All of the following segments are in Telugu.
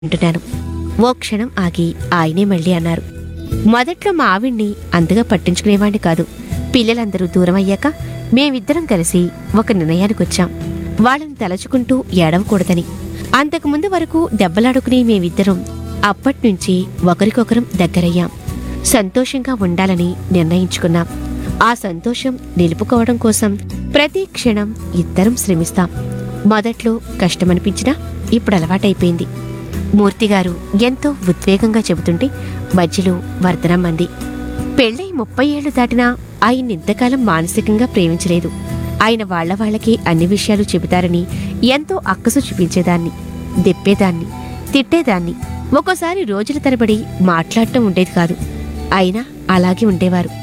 వింటున్నాను ఓ క్షణం ఆగి ఆయనే మళ్ళీ అన్నారు మొదట్లో మా ఆవిడ్ని అంతగా పట్టించుకునేవాణ్ణి కాదు పిల్లలందరూ దూరం అయ్యాక మేమిద్దరం కలిసి ఒక నిర్ణయానికి వచ్చాం వాళ్ళని తలచుకుంటూ ఏడవకూడదని అంతకుముందు వరకు దెబ్బలాడుకునే మేమిద్దరం అప్పట్నుంచి ఒకరికొకరం దగ్గరయ్యాం సంతోషంగా ఉండాలని నిర్ణయించుకున్నాం ఆ సంతోషం నిలుపుకోవడం కోసం ప్రతి క్షణం ఇద్దరం శ్రమిస్తాం మొదట్లో కష్టమనిపించినా ఇప్పుడు అలవాటైపోయింది మూర్తిగారు ఎంతో ఉద్వేగంగా చెబుతుంటే మధ్యలో వర్ధనం అంది పెళ్ళై ముప్పై ఏళ్లు దాటినా ఆయన ఇంతకాలం మానసికంగా ప్రేమించలేదు ఆయన వాళ్ళ వాళ్ళకి అన్ని విషయాలు చెబుతారని ఎంతో అక్కసు చూపించేదాన్ని దెప్పేదాన్ని తిట్టేదాన్ని ఒక్కోసారి రోజుల తరబడి మాట్లాడటం ఉండేది కాదు అయినా అలాగే ఉండేవారు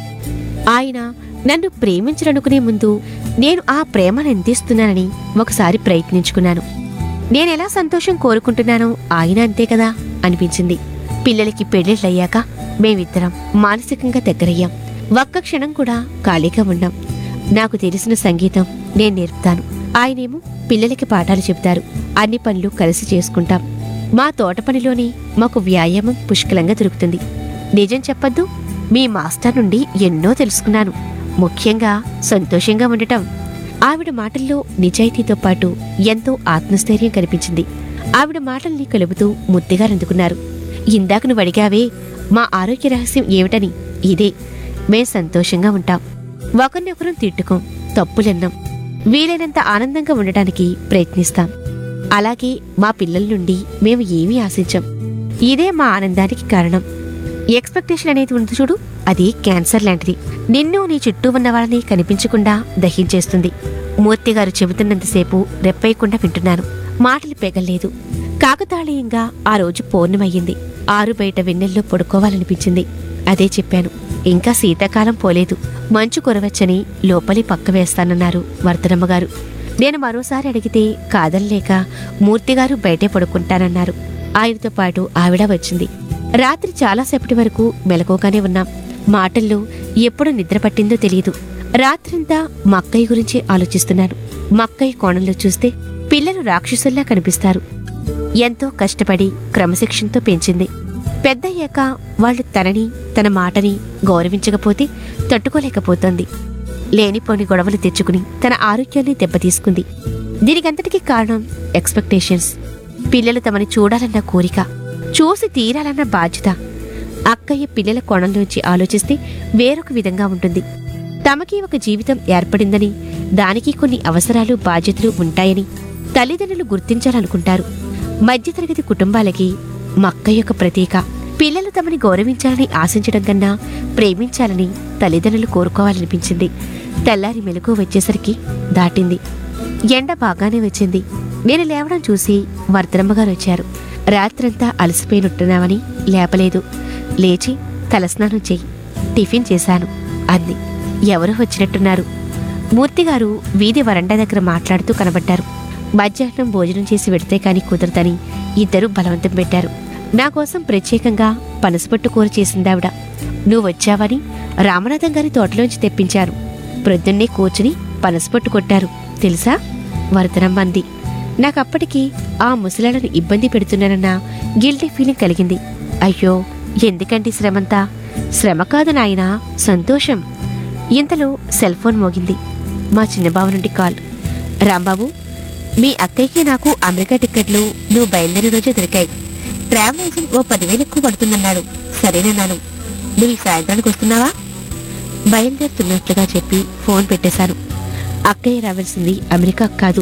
ఆయన నన్ను ప్రేమించరనుకునే ముందు నేను ఆ ప్రేమను ఎంతిస్తున్నానని ఒకసారి ప్రయత్నించుకున్నాను నేనెలా సంతోషం కోరుకుంటున్నానో ఆయన అంతే కదా అనిపించింది పిల్లలకి పెళ్ళిళ్ళయ్యాక మేమిద్దరం మానసికంగా దగ్గరయ్యాం ఒక్క క్షణం కూడా ఖాళీగా ఉండాం నాకు తెలిసిన సంగీతం నేను నేర్పుతాను ఆయనేమో పిల్లలకి పాఠాలు చెప్తారు అన్ని పనులు కలిసి చేసుకుంటాం మా తోట పనిలోనే మాకు వ్యాయామం పుష్కలంగా దొరుకుతుంది నిజం చెప్పొద్దు మీ మాస్టర్ నుండి ఎన్నో తెలుసుకున్నాను ముఖ్యంగా సంతోషంగా ఉండటం ఆవిడ మాటల్లో నిజాయితీతో పాటు ఎంతో ఆత్మస్థైర్యం కనిపించింది ఆవిడ మాటల్ని కలుపుతూ ముద్దుగా అందుకున్నారు ఇందాక నువ్వు అడిగావే మా ఆరోగ్య రహస్యం ఏమిటని ఇదే మేం సంతోషంగా ఉంటాం ఒకరినొకరం తిట్టుకోం తప్పులెన్నాం వీలైనంత ఆనందంగా ఉండటానికి ప్రయత్నిస్తాం అలాగే మా పిల్లల నుండి మేము ఏమీ ఆశించం ఇదే మా ఆనందానికి కారణం ఎక్స్పెక్టేషన్ అనేది ఉంది చూడు అది క్యాన్సర్ లాంటిది నిన్ను నీ చుట్టూ ఉన్న వాళ్ళని కనిపించకుండా దహించేస్తుంది మూర్తి గారు చెబుతున్నంతసేపు రెప్పేయకుండా వింటున్నాను మాటలు పెగల్లేదు కాకతాళీయంగా ఆ రోజు పౌర్ణమయ్యింది ఆరు బయట వెన్నెల్లో పడుకోవాలనిపించింది అదే చెప్పాను ఇంకా శీతాకాలం పోలేదు మంచు కురవచ్చని లోపలి పక్క వేస్తానన్నారు వర్ధనమ్మ గారు నేను మరోసారి అడిగితే కాదనలేక మూర్తిగారు బయటే పడుకుంటానన్నారు ఆయనతో పాటు ఆవిడ వచ్చింది రాత్రి చాలాసేపటి వరకు మెలకుగానే ఉన్నాం మాటల్లో ఎప్పుడు నిద్ర పట్టిందో తెలియదు రాత్రంతా మక్కయ్య గురించి ఆలోచిస్తున్నాను మక్కయ్య కోణంలో చూస్తే పిల్లలు రాక్షసుల్లా కనిపిస్తారు ఎంతో కష్టపడి క్రమశిక్షణతో పెంచింది పెద్దయ్యాక వాళ్ళు తనని తన మాటని గౌరవించకపోతే తట్టుకోలేకపోతోంది లేనిపోని గొడవలు తెచ్చుకుని తన ఆరోగ్యాన్ని దెబ్బతీసుకుంది దీనికంతటికీ కారణం ఎక్స్పెక్టేషన్స్ పిల్లలు తమని చూడాలన్న కోరిక చూసి తీరాలన్న బాధ్యత అక్కయ్య పిల్లల కోణంలోంచి ఆలోచిస్తే వేరొక విధంగా ఉంటుంది తమకి ఒక జీవితం ఏర్పడిందని దానికి కొన్ని అవసరాలు బాధ్యతలు ఉంటాయని తల్లిదండ్రులు గుర్తించాలనుకుంటారు మధ్యతరగతి కుటుంబాలకి మక్క యొక్క ప్రతీక పిల్లలు తమని గౌరవించాలని ఆశించడం కన్నా ప్రేమించాలని తల్లిదండ్రులు కోరుకోవాలనిపించింది తెల్లారి మెలకు వచ్చేసరికి దాటింది ఎండ బాగానే వచ్చింది నేను లేవడం చూసి వర్ధనమ్మ గారు వచ్చారు రాత్రంతా అలసిపోయినట్టున్నామని లేపలేదు లేచి తలస్నానం చెయ్యి టిఫిన్ చేశాను అంది ఎవరో వచ్చినట్టున్నారు మూర్తిగారు వీధి వరండా దగ్గర మాట్లాడుతూ కనబడ్డారు మధ్యాహ్నం భోజనం చేసి వెడితే కాని కుదరదని ఇద్దరు బలవంతం పెట్టారు నా కోసం ప్రత్యేకంగా పనసపట్టు కూర చేసిందావిడ నువ్వు వచ్చావని రామనాథం గారి తోటలోంచి తెప్పించారు ప్రొద్దున్నే కూర్చుని పనసపట్టు కొట్టారు తెలుసా వరదనమ్మ అంది నాకప్పటికి ఆ ముసలాళ్ళను ఇబ్బంది పెడుతున్నానన్న గిల్టీ ఫీలింగ్ కలిగింది అయ్యో ఎందుకండి శ్రమంతా శ్రమ కాదు నాయనా సంతోషం ఇంతలో సెల్ ఫోన్ మోగింది మా చిన్నబాబు నుండి కాల్ రాంబాబు మీ అక్కయ్యకి నాకు అమెరికా టిక్కెట్లు నువ్వు బయలుదేరే రోజే దొరికాయి ట్రావెల్ ఏజెంట్ ఓ పదివేలు ఎక్కువ పడుతుందన్నాడు సరేనన్నాను నువ్వు ఈ సాయంత్రానికి వస్తున్నావా బయలుదేరుతున్నట్లుగా చెప్పి ఫోన్ పెట్టేశాను అక్కయ్య రావాల్సింది అమెరికా కాదు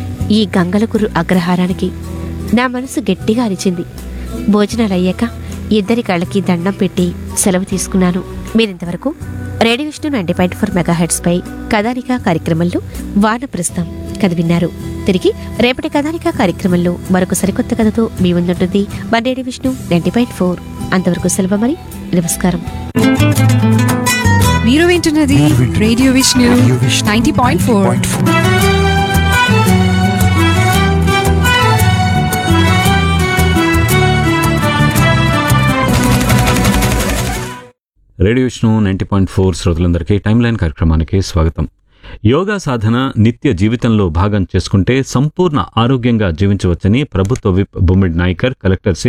ఈ గంగలకురు అగ్రహారానికి నా మనసు గట్టిగా అరిచింది భోజనాలు అయ్యాక ఇద్దరి కళ్ళకి దండం పెట్టి సెలవు తీసుకున్నాను మీరింతవరకు radio Vishnu ninety point four megahertz పై కథానిక కార్యక్రమంలో వానప్రస్థం కథ విన్నారు తిరిగి రేపటి కథానిక కార్యక్రమంలో మరొక సరికొత్త కథతో మీ ముందుంటుంది మన radio Vishnu ninety point four అంతవరకు సెలవు మరి నమస్కారం మీరు వింటున్నది radio Vishnu ninety point four radio Vishnu ninety point four శ్రోతలందరికీ టైమ్ లైన్ కార్యక్రమానికి స్వాగతం యోగా సాధన నిత్య జీవితంలో భాగం చేసుకుంటే సంపూర్ణ ఆరోగ్యంగా జీవించవచ్చని ప్రభుత్వ whip Bommidi Nayakar collector C